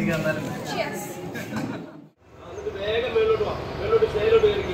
നറിയായിരിക്കും എന്നാലും Cheers. വേഗം മേലോട്ട് വാ മേലോട്ട് സ്റ്റേജിലോട്ട് കയറി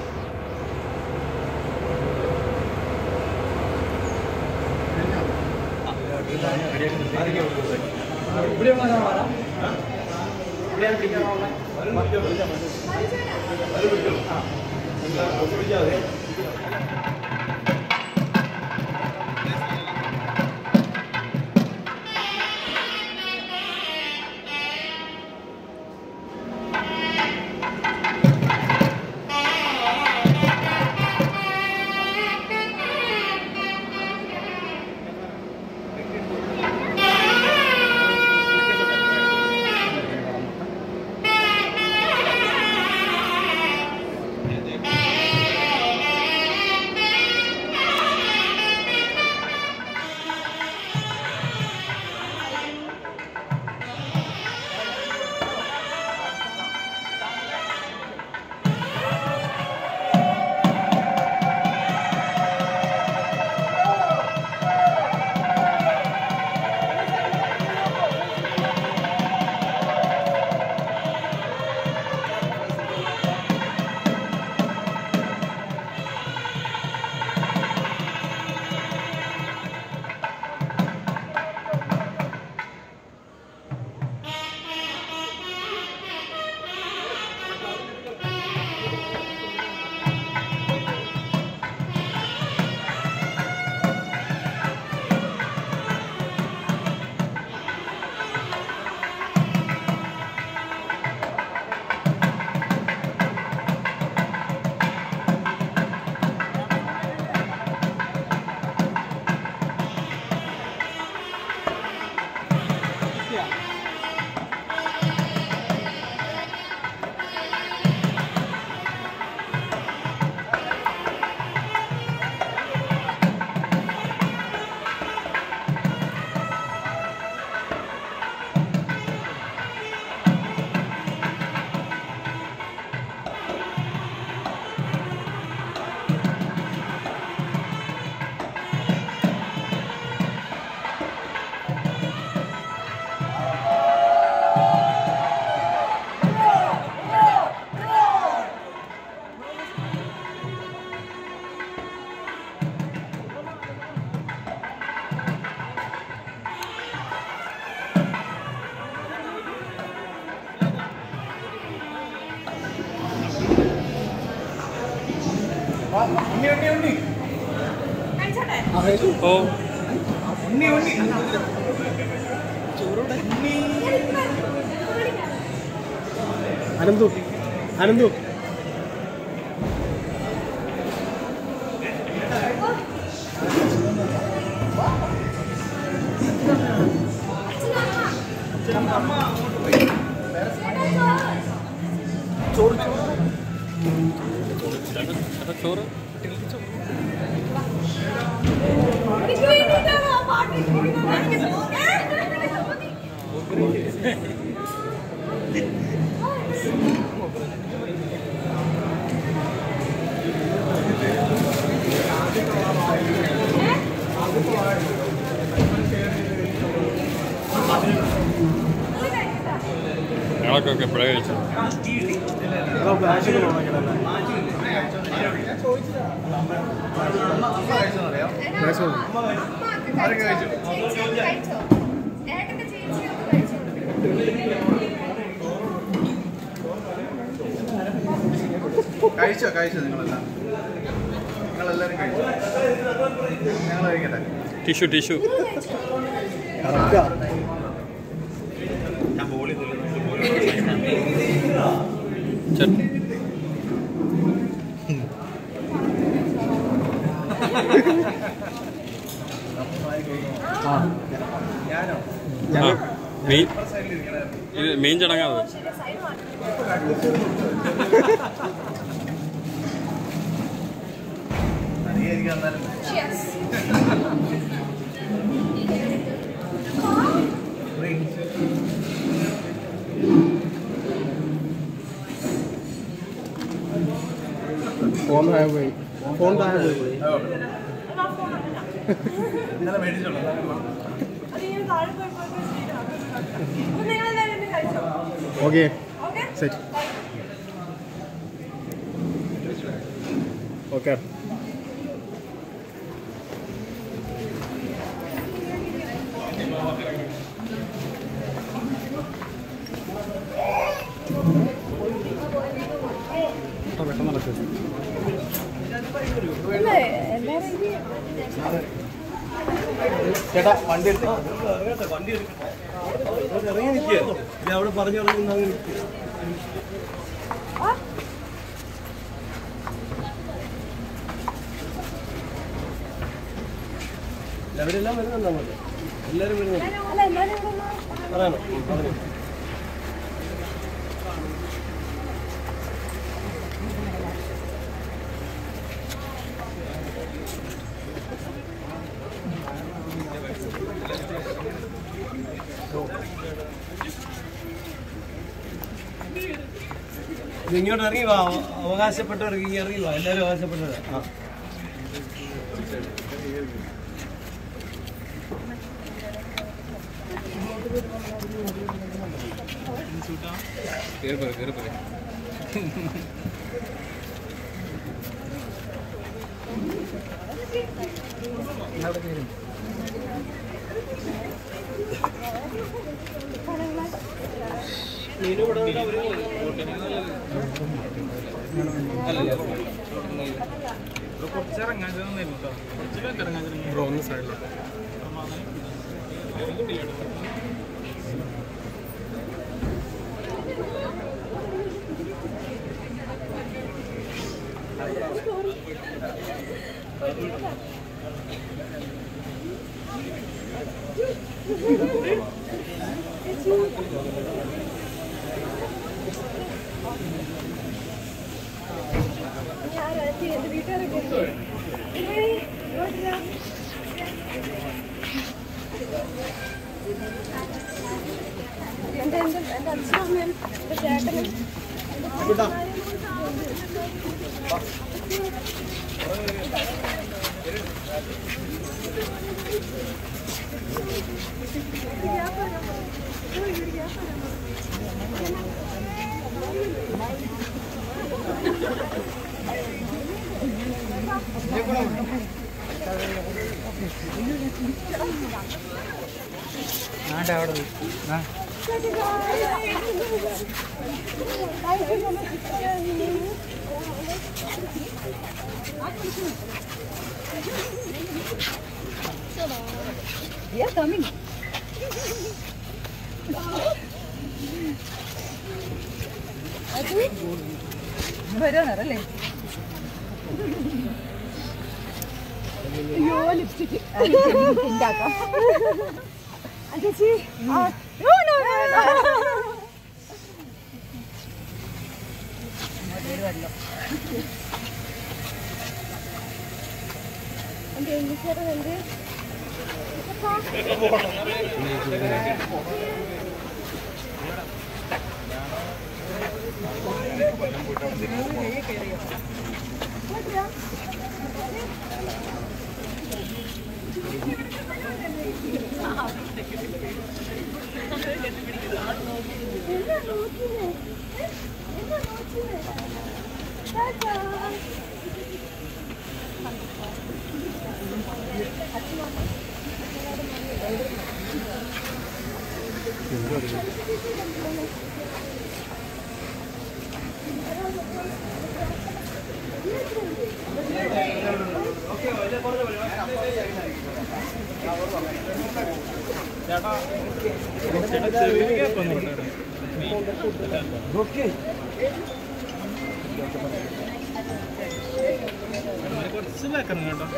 ഉണ്ണി ഉണ്ണി ഉണ്ണി കഴിച്ചോട്ടെ? ഓ ഉണ്ണി ഉണ്ണി അനന്തു അനന്തു ചോറ് എനിക്ക് വേണ്ടിയിട്ടാണോ ആ പാട്ട് ഇട്ടിരിക്കുന്നത്? എനിക്ക് തോന്നി. എനിക്ക് തോന്നി. ഞങ്ങളൊക്കെ എപ്പോഴാണ് കഴിച്ചത് ആരൊക്കെ കഴിച്ചു? ചേച്ചി കഴിച്ചോ? ഏട്ടന്റെ ചേച്ചി ഒന്ന് കഴിച്ചോ? കഴിച്ചോ കഴിച്ചോ നിങ്ങളെല്ലാം നിങ്ങളെല്ലാവരും കഴിച്ചോ ഞങ്ങൾ കഴിക്കട്ടെ ടിഷ്യൂ ടിഷ്യൂ ചട്നി ഞാനോ ആ മെയിൻ സൈഡിലിരിക്കണേ ഇത് മെയിൻ ചടങ്ങാത് സൈഡ് മാറ്റി. നരിയായിരിക്കും എന്നാലും Cheers. ഫോൺ താഴെ പോയി ഫോൺ താഴെ പോയി ഇന്നലെ മേടിച്ചോളൂ അത് ഞാൻ താഴെ പോയി പോയി പോയി ചെയ്തതാ. അപ്പൊ നിങ്ങളെല്ലാവരും എന്നെ കഴിച്ചോ Okay. Okay Set. Okay. പെട്ടെന്ന് നടക്കും ഇല്ലേ എല്ലാവരും ചേട്ടാ വണ്ടി എടുത്ത് ഇറങ്ങി നിൽക്കുക ഞാൻ അവിടെ പറഞ്ഞു പറഞ്ഞു അങ്ങ് നിൽക്കുക അവരെല്ലാം വരുന്നുണ്ടോ അങ്ങോട്ട് എല്ലാവരും വരുന്നുണ്ട് അല്ല എല്ലാവരും ഇവിടെ ഒന്ന് പറയാനോ പറഞ്ഞു ഇത് ഇങ്ങോട്ട് ഇറങ്ങി വാ അവ- അവകാശപ്പെട്ടവർക്ക് ഇങ്ങ് ഇറങ്ങി വാ എല്ലാവരും അവകാശപ്പെട്ടവരാ ആ ബ്രോ ഒന്ന് സൈഡിൽ ഞായറാഴ്ച എൻ്റെ വീട്ടുകാരൊക്കെ ഏയ്, ഇങ്ങോട്ടില്ല. എൻ്റെ എൻ്റെ എൻ്റെ അച്ഛനും അമ്മയും എൻ്റെ ചേട്ടനും Yeah, coming. വരാനല്ലേ അയ്യോ ലിപ്സ്റ്റിക് ഉണ്ടാക്കാം ചേച്ചി എൻ്റെ എണ്ണിച്ചേരം എൻ്റെ എന്നാ നോക്കിയേ എന്നാ നോക്കിയേ ടാറ്റാ കുറച്ച് ബാക്കണം കേട്ടോ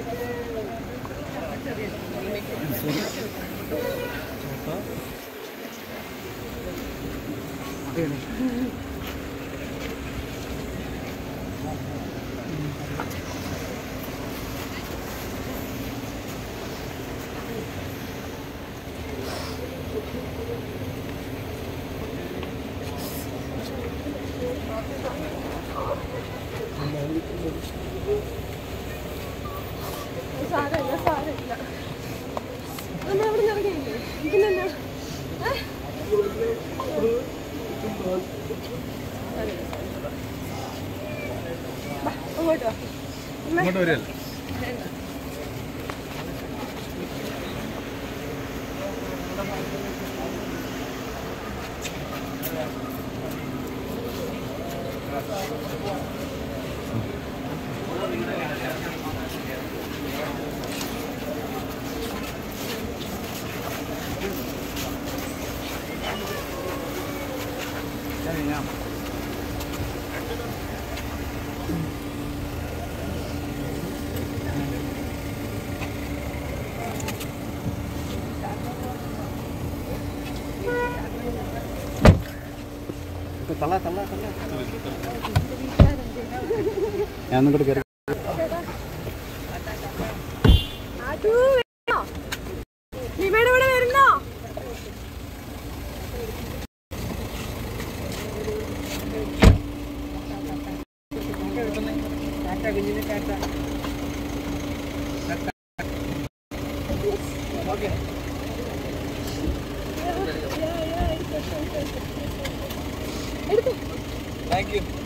സാരമില്ല സാരമില്ല എന്നാ അവിടെ നിന്ന് ഇറങ്ങിയില്ലേ പിന്നെന്നാ ഏ? ഇങ്ങോട്ട് വരില്ല തള്ള തള്ള തള്ള ഞാൻ ഒന്നും കയറി അതൂ വരുന്നോ നിമയുടെ ഇവിടെ വരുന്നോ താങ്ക് യു